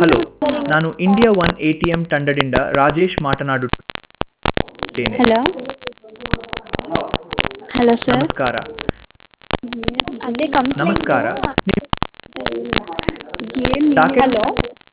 hello ನಾನು India one A T M ತಂಡದಿಂದ ರಾಜೇಶ್ ಮಾತನಾಡುತ್ತೇನೆ ಹಲೋ ಹಲೋ ಸರ್ ನಮಸ್ಕಾರ ಅದೇ ಕಂಪ್ಲೇಂಟ್ ನಮಸ್ಕಾರ ನಿ- ಡಾಕೆಟ್ ಹಲೋ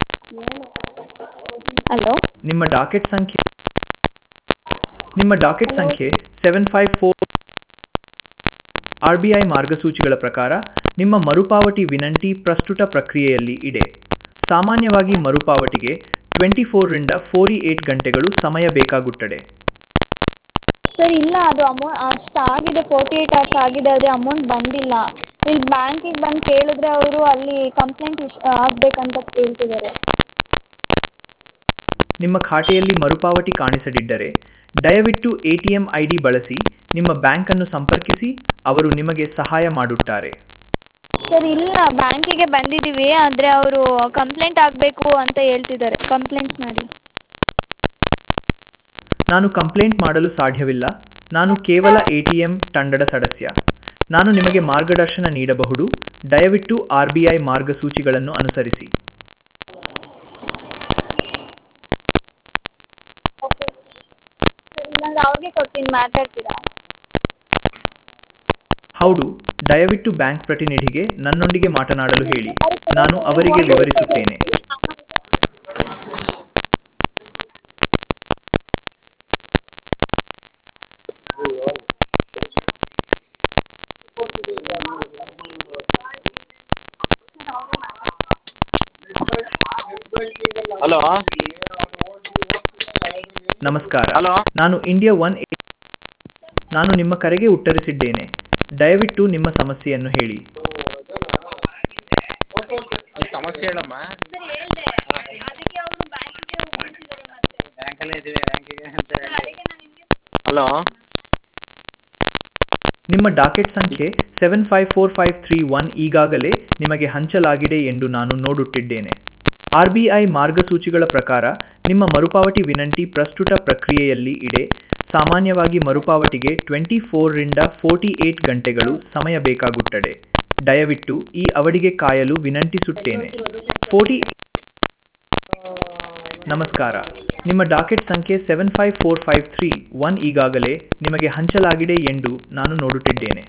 ಹಲೋ ನಿಮ್ಮ ಡಾಕೆಟ್ ಸಂಖ್ಯೆ ನಿಮ್ಮ ಡಾಕೆಟ್ ಸಂಖ್ಯೆ seven five four R B I ಮಾರ್ಗಸೂಚಿಗಳ ಪ್ರಕಾರ ನಿಮ್ಮ ಮರುಪಾವತಿ ವಿನಂತಿ ಪ್ರಸ್ತುತ ಪ್ರಕ್ರಿಯೆಯಲ್ಲಿ ಇದೆ ಸಾಮಾನ್ಯವಾಗಿ ಮರುಪಾವತಿಗೆ ಟ್ವೆಂಟಿ ಫೋರ್ರಿಂದ ಫೋರ್ಟಿ ಏಟ್ ಗಂಟೆಗಳು ಸಮಯ ಬೇಕಾಗುತ್ತದೆ ಸರ್ ಇಲ್ಲ ಅದು ಅಮೌ ಅಷ್ಟು ಆಗಿದೆ ಫೋರ್ಟಿ ಏಯ್ಟ್ ಅವರ್ಸ್ ಆಗಿದೆ ಆದರೆ ಅಮೌಂಟ್ ಬಂದಿಲ್ಲ ಇಲ್ಲಿ ಬ್ಯಾಂಕಿಗೆ ಬಂದು ಕೇಳಿದ್ರೆ ಅವರು ಅಲ್ಲಿ ಕಂಪ್ಲೇಂಟ್ ಇಶ್ ಆಗಬೇಕಂತ ಹೇಳ್ತಿದ್ದಾರೆ ನಿಮ್ಮ ಖಾತೆಯಲ್ಲಿ ಮರುಪಾವತಿ ಕಾಣಿಸದಿದ್ದರೆ ದಯವಿಟ್ಟು A T M I D ಬಳಸಿ ನಿಮ್ಮ ಬ್ಯಾಂಕನ್ನು ಸಂಪರ್ಕಿಸಿ ಅವರು ನಿಮಗೆ ಸಹಾಯ ಮಾಡುತ್ತಾರೆ ಸರ್ ಇಲ್ಲ ಬ್ಯಾಂಕಿಗೆ ಬಂದಿದ್ದೀವಿ ಆದರೆ ಅವರು ಕಂಪ್ಲೇಂಟ್ ಆಗಬೇಕು ಅಂತ ಹೇಳ್ತಿದ್ದಾರೆ ಕಂಪ್ಲೇಂಟ್ ಮಾಡಿ ನಾನು ಕಂಪ್ಲೇಂಟ್ ಮಾಡಲು ಸಾಧ್ಯವಿಲ್ಲ ನಾನು ಕೇವಲ ಎ ಟಿ ಎಂ ತಂಡದ ಸದಸ್ಯ ನಾನು ನಿಮಗೆ ಮಾರ್ಗದರ್ಶನ ನೀಡಬಹುದು ದಯವಿಟ್ಟು ಆರ್ ಬಿ ಐ ಮಾರ್ಗಸೂಚಿಗಳನ್ನು ಅನುಸರಿಸಿ ಓಕೆ ಸರ್ ಇಲ್ಲಾಂದ್ರೆ ಅವ್ರಿಗೆ ಕೊಡ್ತೀನಿ ಮಾತಾಡ್ತೀರಾ ಹೌದು ದಯವಿಟ್ಟು ಬ್ಯಾಂಕ್ ಪ್ರತಿನಿಧಿಗೆ ನನ್ನೊಂದಿಗೆ ಮಾತನಾಡಲು ಹೇಳಿ ನಾನು ಅವರಿಗೆ ವಿವರಿಸುತ್ತೇನೆ ಹಲೋ ನಮಸ್ಕಾರ ಹಲೋ ನಾನು ಇಂಡಿಯಾ ಒನ್ ನಾನು ನಿಮ್ಮ ಕರೆಗೆ ಉತ್ತರಿಸಿದ್ದೇನೆ ದಯವಿಟ್ಟು ನಿಮ್ಮ ಸಮಸ್ಯೆಯನ್ನು ಹೇಳಿ ಸಮಸ್ಯೆ ಹೇಳಮ್ಮ ಬ್ಯಾಂಕಲ್ಲೇ ಇದ್ದೀವಿ ಬ್ಯಾಂಕಿಗೆ ಅಂತ ಹೇಳಿ ಹಲೋ ನಿಮ್ಮ ಡಾಕೆಟ್ ಸಂಖ್ಯೆ seven five four five three one ಈಗಾಗಲೇ ನಿಮಗೆ ಹಂಚಲಾಗಿದೆ ಎಂದು ನಾನು ನೋಡುತ್ತಿದ್ದೇನೆ ಆರ್ ಬಿ ಐ ಮಾರ್ಗಸೂಚಿಗಳ ಪ್ರಕಾರ ನಿಮ್ಮ ಮರುಪಾವತಿ ವಿನಂತಿ ಪ್ರಸ್ತುತ ಪ್ರಕ್ರಿಯೆಯಲ್ಲಿ ಇದೆ ಸಾಮಾನ್ಯವಾಗಿ ಮರುಪಾವತಿಗೆ ಟ್ವೆಂಟಿ ಫೋರ್ರಿಂದ ಫೋರ್ಟಿ ಏಟ್ ಗಂಟೆಗಳು ಸಮಯ ಬೇಕಾಗುತ್ತದೆ ದಯವಿಟ್ಟು ಈ ಅವಧಿಗೆ ಕಾಯಲು ವಿನಂತಿಸುತ್ತೇನೆ ಫೋರ್ಟಿ ನಮಸ್ಕಾರ ನಿಮ್ಮ ಡಾಕೆಟ್ ಸಂಖ್ಯೆ seven five four five three one ಈಗಾಗಲೇ ನಿಮಗೆ ಹಂಚಲಾಗಿದೆ ಎಂದು ನಾನು ನೋಡುತ್ತಿದ್ದೇನೆ